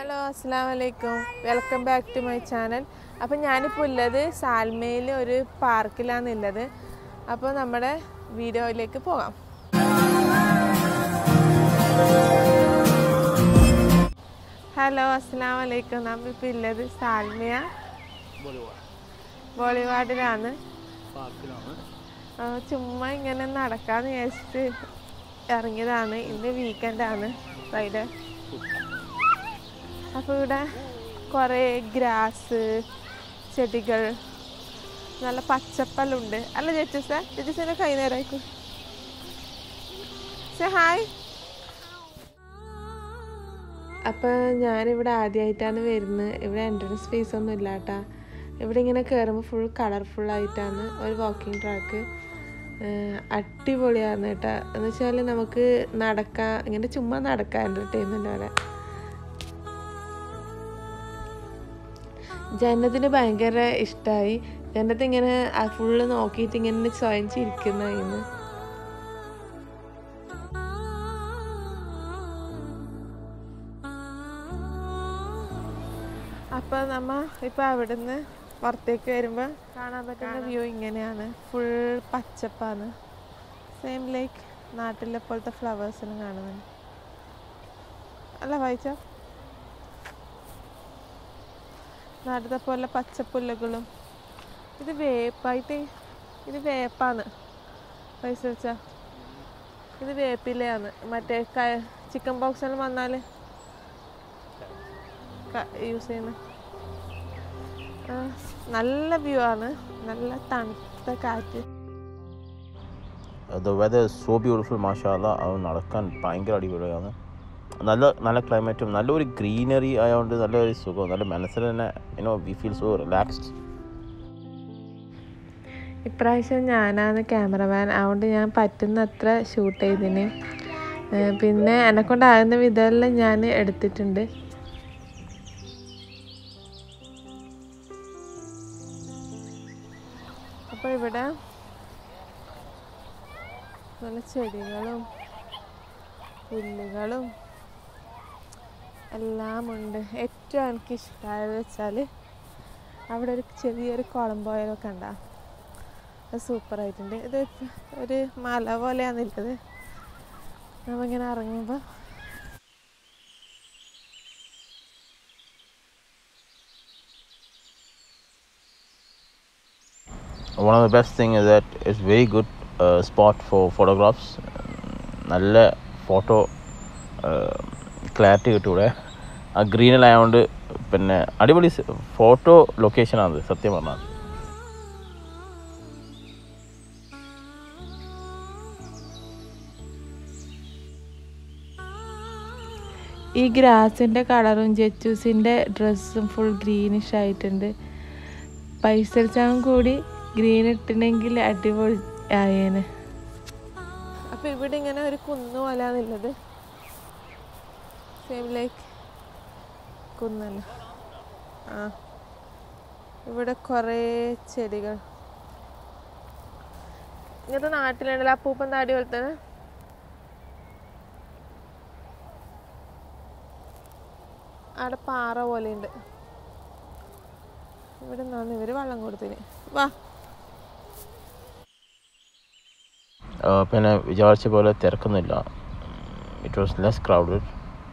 Hello അസ്സാം വലൈക്കും welcome back to my channel അപ്പം ഞാനിപ്പോൾ ഉള്ളത് സാൽമയിൽ ഒരു പാർക്കിലാണ് ഉള്ളത് അപ്പോൾ നമ്മുടെ വീഡിയോയിലേക്ക് പോകാം ഹലോ അസ്സാം വലൈക്കും നമ്മളിപ്പോൾ ഉള്ളത് സാൽമിയ ബോളിവാർഡിലാണ് ആ, ചുമ്മാ ഇങ്ങനെ നടക്കാന്ന് വിചാരിച്ചിട്ട് ഇറങ്ങിയതാണ് ഇന്ന് വീക്കെൻഡാണ് ഫ്രൈഡേ അപ്പോൾ ഇവിടെ കുറേ ഗ്രാസ് ചെടികൾ നല്ല പച്ചപ്പല്ലുണ്ട് അല്ല ജെറ്റൂസ ജെറ്റൂസിൻ്റെ കൈ നേരായിക്കോ സേ ഹായ് അപ്പോൾ ഞാനിവിടെ ആദ്യമായിട്ടാണ് വരുന്നത് ഇവിടെ എൻട്രൻസ് ഫീസ് ഒന്നും ഇല്ല കേട്ടാ ഇവിടെ ഇങ്ങനെ കയറുമ്പോൾ ഫുൾ കളർഫുൾ ആയിട്ടാണ് ഒരു വാക്കിംഗ് ട്രാക്ക് അടിപൊളിയാണ് കേട്ടോ എന്ന് വെച്ചാൽ നമുക്ക് നടക്കാൻ ഇങ്ങനെ ചുമ്മാ നടക്കാം എൻ്റർടൈൻമെൻറ്റ് പോലെ ജന്നത്തിന് ഭയങ്കര ഇഷ്ടമായി ജന്നത്ത് ഇങ്ങനെ ഫുള്ള് നോക്കിയിട്ട് ഇങ്ങനെ സ്വയം ചിരിക്കുന്നതായിരുന്നു അപ്പോൾ നമ്മ ഇപ്പോൾ അവിടുന്ന് പുറത്തേക്ക് വരുമ്പോൾ കാണാൻ പറ്റുന്ന വ്യൂ ഇങ്ങനെയാണ് ഫുൾ പച്ചപ്പാണ് സെയിം ലൈക്ക് നാട്ടിലെ പോലത്തെ ഫ്ലവേഴ്സിനും കാണുന്നുണ്ട് അല്ല വായിച്ചോ നാട്ടിലത്തെ പോലെ പച്ചപ്പുല്ലുകളും ഇത് വേപ്പായിട്ട് ഇത് വേപ്പാണ് പൈസ വെച്ചാ ഇത് വേപ്പിലയാണ് മറ്റേ ചിക്കൻ ബോക്സ് എല്ലാം വന്നാൽ യൂസ് ചെയ്യുന്ന ആ, നല്ല വ്യൂ ആണ് നല്ല തണുത്ത കാറ്റ് ദ വെദർ സോ ബ്യൂട്ടിഫുൾ മാഷാല്ല അത് നടക്കാൻ ഭയങ്കര അടിപൊളിയാണ് നല്ല നല്ല ക്ലൈമറ്റും നല്ലൊരു ഗ്രീനറി ആയതുകൊണ്ട് നല്ലൊരു സുഖം നല്ല മനസ്സിൽ തന്നെ you know we feel so relaxed ഇപ്രാവശ്യം ഞാനാണ് ക്യാമറമാൻ അതുകൊണ്ട് ഞാൻ പറ്റുന്നത്ര ഷൂട്ട് ചെയ്തിന് ഏ, പിന്നെ എന്നെക്കൊണ്ടാകുന്ന വിധമെല്ലാം ഞാൻ എടുത്തിട്ടുണ്ട് അപ്പോൾ ഇവിടെ നല്ല ചെടികളും പുല്ലുകളും എല്ലാം ഉണ്ട് ഏറ്റവും എനിക്ക് ഇഷ്ടമായത് വെച്ചാൽ അവിടെ ഒരു ചെറിയൊരു കുളം പോയാലൊക്കെ ഉണ്ടാ അത് സൂപ്പറായിട്ടുണ്ട് ഇത് ഇപ്പ ഒരു മല പോലെയാണുള്ളത് നമ്മിങ്ങനെ ഇറങ്ങുമ്പോൾ one of the best thing is that it's very good uh, spot for photographs നല്ല ഫോട്ടോ ക്ലാരിറ്റി കിട്ടും ഇവിടെ ആ ഗ്രീനിലായതുകൊണ്ട് പിന്നെ അടിപൊളി ഫോട്ടോ ലൊക്കേഷനാണ് സത്യം പറഞ്ഞാൽ ഈ ഗ്രാസിൻ്റെ കളറും ജെച്ചൂസിൻ്റെ ഡ്രസ്സും ഫുൾ ഗ്രീനിഷ് ആയിട്ടുണ്ട് പൈസൽച്ചാൻ കൂടി ഗ്രീൻ ഇട്ടിട്ടുണ്ടെങ്കിൽ അടിപൊളി ആയേനെ അപ്പോൾ ഇവിടെ ഇങ്ങനെ ഒരു കുന്നു പോലെയാണുള്ളത് സെയിം ലൈക്ക് കുന്നല്ല ആ ഇവിടെ കുറേ ചെടികൾ ഇങ്ങനത്തെ നാട്ടിലുണ്ടല്ലോ അപ്പൂപ്പൻ താടി പോലത്തെ അവിടെ പാറ പോലെ ഉണ്ട് ഇവിടെ നിന്നാണ് ഇവര് വെള്ളം കൊടുത്തിന് വാ പിന്നെ വിചാരിച്ച പോലെ തിരക്കൊന്നുമില്ല ഇറ്റ് വാസ് ലെസ് ക്രൗഡഡ്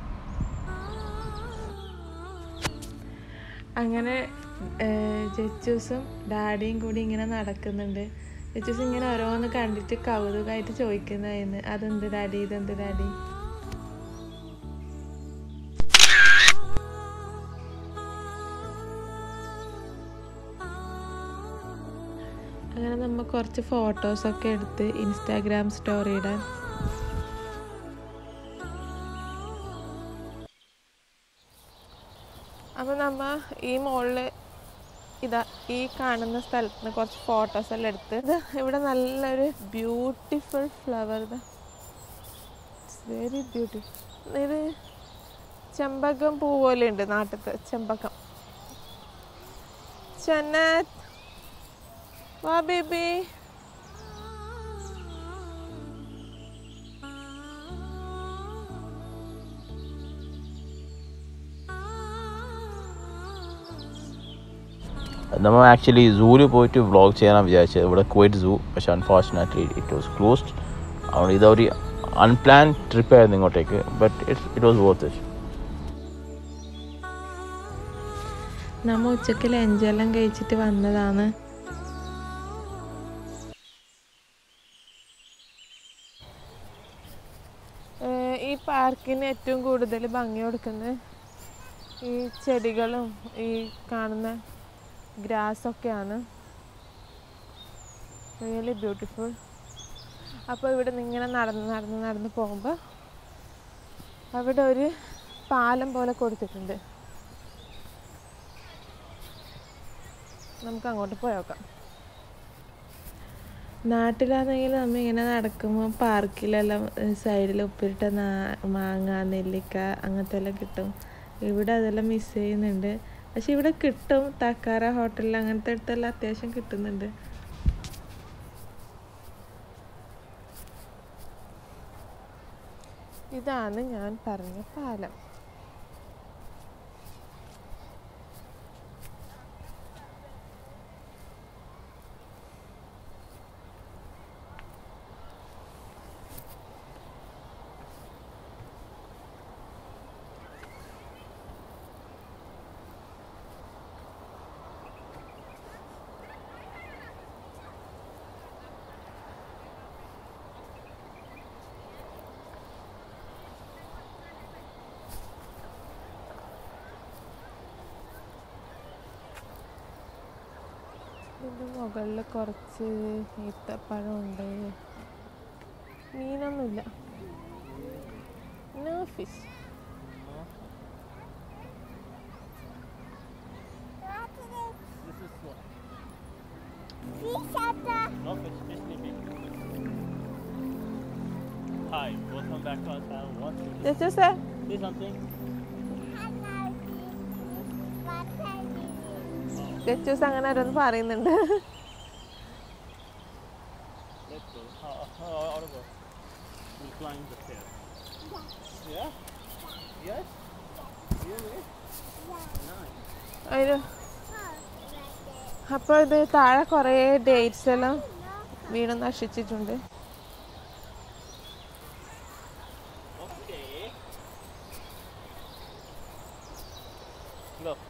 അങ്ങനെ ജച്ചൂസും ഡാഡിയും കൂടി ഇങ്ങനെ നടക്കുന്നുണ്ട് ജച്ചൂസ് ഇങ്ങനെ ഓരോന്ന് കണ്ടിട്ട് കൗതുകമായിട്ട് ചോദിക്കുന്നതായിരുന്നു അതെന്ത് ഡാഡി ഇതെന്ത് ഡാഡി അങ്ങനെ നമ്മൾ കുറച്ച് ഫോട്ടോസൊക്കെ എടുത്ത് ഇൻസ്റ്റാഗ്രാം സ്റ്റോറി ഇടാൻ അപ്പോൾ നമ്മ ഈ മുകളിൽ ഇതാ ഈ കാണുന്ന സ്ഥലത്ത് നിന്ന് കുറച്ച് ഫോട്ടോസ് എല്ലാം എടുത്ത് ഇത് ഇവിടെ നല്ലൊരു ബ്യൂട്ടിഫുൾ ഫ്ലവർ ഇതാ വെരി ബ്യൂട്ടിഫുൾ ഇത് ചെമ്പകം പൂ പോലെ ഉണ്ട് നാട്ടിലത്തെ ചെമ്പകം ചെന്നത് വാ ബേബി നമ്മൾ ആക്ച്വലി സൂവിൽ പോയിട്ട് വ്ളോഗ് ചെയ്യാനാണ് വിചാരിച്ചത് ഇവിടെ കുവൈറ്റ് സൂ പക്ഷേ അൺഫോർച്ചുനേറ്റ്ലി ഇറ്റ് വാസ് ക്ലോസ്ഡ് അതുകൊണ്ട് ഇതൊരു അൺപ്ലാൻ ട്രിപ്പായിരുന്നു ഇങ്ങോട്ടേക്ക് but it it was worth it നമ്മ ഉച്ചക്ക് ലഞ്ചെല്ലാം കഴിച്ചിട്ട് വന്നതാണ് ഏഹ് ഈ പാർക്കിന് ഏറ്റവും കൂടുതൽ ഭംഗി കൊടുക്കുന്നത് ഈ ചെടികളും ഈ കാണുന്ന ഗ്രാസൊക്കെയാണ് റിയലി ബ്യൂട്ടിഫുൾ അപ്പോൾ ഇവിടെ നിന്ന് ഇങ്ങനെ നടന്ന് നടന്ന് നടന്ന് പോകുമ്പോൾ അവിടെ ഒരു പാലം പോലെ കൊടുത്തിട്ടുണ്ട് നമുക്ക് അങ്ങോട്ട് പോയോക്കാം നാട്ടിലാണെങ്കിൽ നമ്മ ഇങ്ങനെ നടക്കുമ്പോൾ പാർക്കിലെല്ലാം സൈഡിൽ ഉപ്പിലിട്ട നാ മാങ്ങ നെല്ലിക്ക അങ്ങനത്തെ എല്ലാം കിട്ടും ഇവിടെ അതെല്ലാം മിസ് ചെയ്യുന്നുണ്ട് പക്ഷെ ഇവിടെ കിട്ടും തക്കാര ഹോട്ടലിൽ അങ്ങനത്തെ അടുത്തെല്ലാം അത്യാവശ്യം കിട്ടുന്നുണ്ട് ഇതാണ് ഞാൻ പറഞ്ഞ പാലം ഇതിൻ്റെ മുകളിൽ കുറച്ച് ഈത്തപ്പഴമുണ്ട് മീനൊന്നുമില്ല no fish No fish, fish sleeping. Hi, welcome back to our channel. What? ചേച്ചൂസേ Say something. ചേച്ചൂസ് അങ്ങനെ ഓരോന്ന് പറയുന്നുണ്ട് Let's go. How, how, how to go? We'll climb the stairs. Yeah? Yes? Really? Nice. ഒരു അപ്പോൾ ഇത് താഴെ കുറേ ഡേറ്റ്സ് എല്ലാം വീണ് നശിച്ചിട്ടുണ്ട് Okay. Go.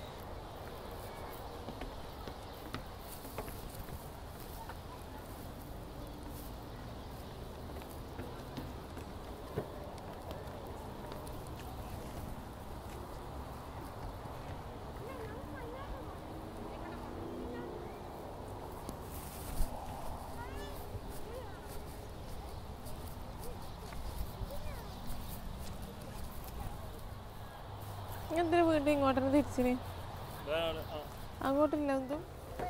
എന്തിനാ വീണ്ടും ഇങ്ങോട്ടാണ് തിരിച്ചിന് Well, uh, അങ്ങോട്ടില്ല എന്തും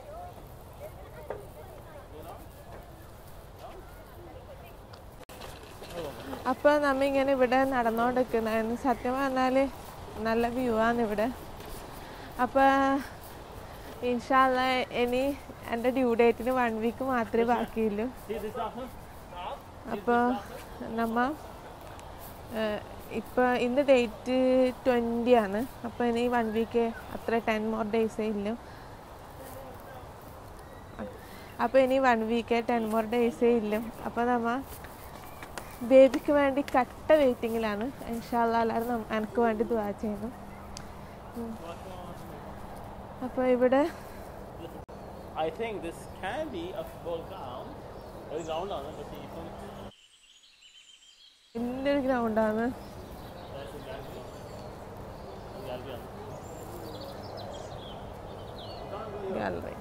അപ്പോൾ നമ്മ ഇങ്ങനെ ഇവിടെ നടന്നുകൊണ്ടിരിക്കുന്നതായിരുന്നു സത്യം പറഞ്ഞാൽ നല്ല വ്യൂ ആണ് ഇവിടെ അപ്പോൾ ഇൻഷാല്ല ഇനി എൻ്റെ ഡ്യൂ ഡേറ്റിന് വൺ വീക്ക് മാത്രമേ ബാക്കിയുള്ളൂ see this awesome? അപ്പോൾ നമ്മ ഇപ്പോൾ ഇന്ന് ഡേറ്റ് ട്വൻറ്റി ആണ് അപ്പോൾ ഇനി വൺ വീക്ക് അത്ര ടെൻ മോർ ഡേയ്സേ ഇല്ലു അപ്പോൾ ഇനി വൺ വീക്ക് ടെൻ മോർ ഡേയ്സേ ഇല്ലു അപ്പോൾ നമ്മ ബേബിക്ക് വേണ്ടി കട്ട വെയിറ്റിങ്ങിലാണ് ഇൻഷാല്ല എല്ലാവരും നം- എനിക്ക് വേണ്ടി ദുവാ ചെയ്യുന്നു അപ്പോൾ ഇവിടെ I think this can be a football ground. ഒരു ground ആണ് പക്ഷേ ഇപ്പം വലിയൊരു ഗ്രൗണ്ടാണ് ഗാലറിയാണ് ഗാലറി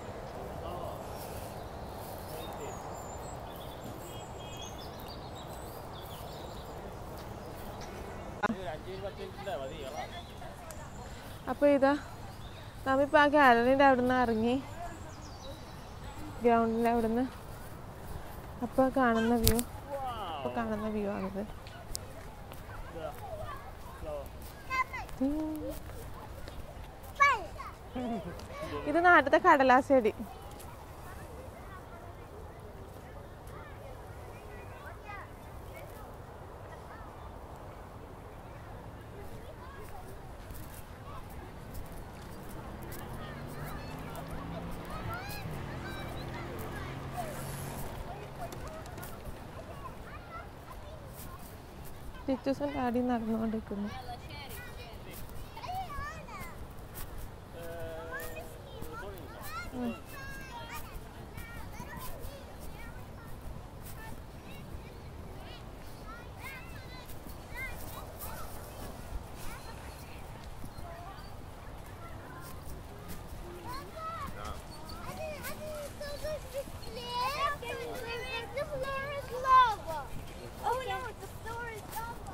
ഒരു അഞ്ച് പത്ത് മിനിറ്റിൻ്റെ മതി കളാം അപ്പോൾ ഇതാ നമ്മിപ്പോൾ ആ ഗാലറീൻ്റെ അവിടെ നിന്ന് ഇറങ്ങി ഗ്രൗണ്ടിൻ്റെ അവിടെ നിന്ന് അപ്പോൾ കാണുന്ന വ്യൂ അപ്പോൾ കാണുന്ന വ്യൂ ആണിത് ഉം. ഇത് നാട്ടിലത്തെ കടലാസടി ചിച്ചൂസും ഡാഡി നടന്നുകൊണ്ടിരിക്കുന്നു ഉം. Oh no, the floor is lava.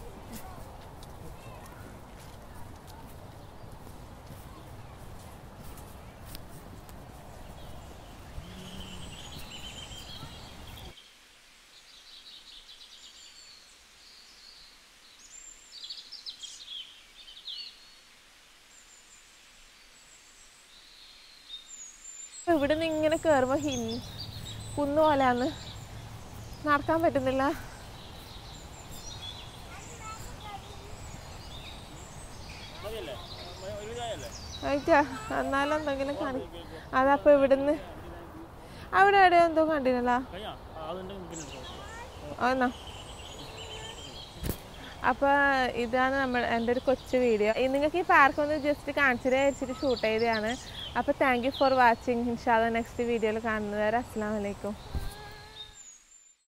ഇവിടെ നിന്ന് ഇങ്ങനെ കയറുമ്പോൾ ഹിൻ കുന്നു പോലെയാണ് നടക്കാൻ പറ്റുന്നില്ല ആയിട്ടാ എന്നാലും എന്തെങ്കിലും കാണി അതപ്പോ ഇവിടുന്ന് അവിടെ എവിടെയോ എന്തോ കണ്ടിനല്ലോ എന്നാ അപ്പോൾ ഇതാണ് നമ്മൾ എൻ്റെ ഒരു കൊച്ചു വീഡിയോ നിങ്ങൾക്ക് ഈ പാർക്ക് ഒന്ന് ജസ്റ്റ് കാണിച്ചിട്ട് വെച്ചിട്ട് ഷൂട്ട് ചെയ്തതാണ് അപ്പോൾ താങ്ക് യു ഫോർ വാച്ചിങ് ഇൻഷാല്ല നെക്സ്റ്റ് വീഡിയോയിൽ കാണുന്നത് വരെ അസ്സാം വലൈക്കും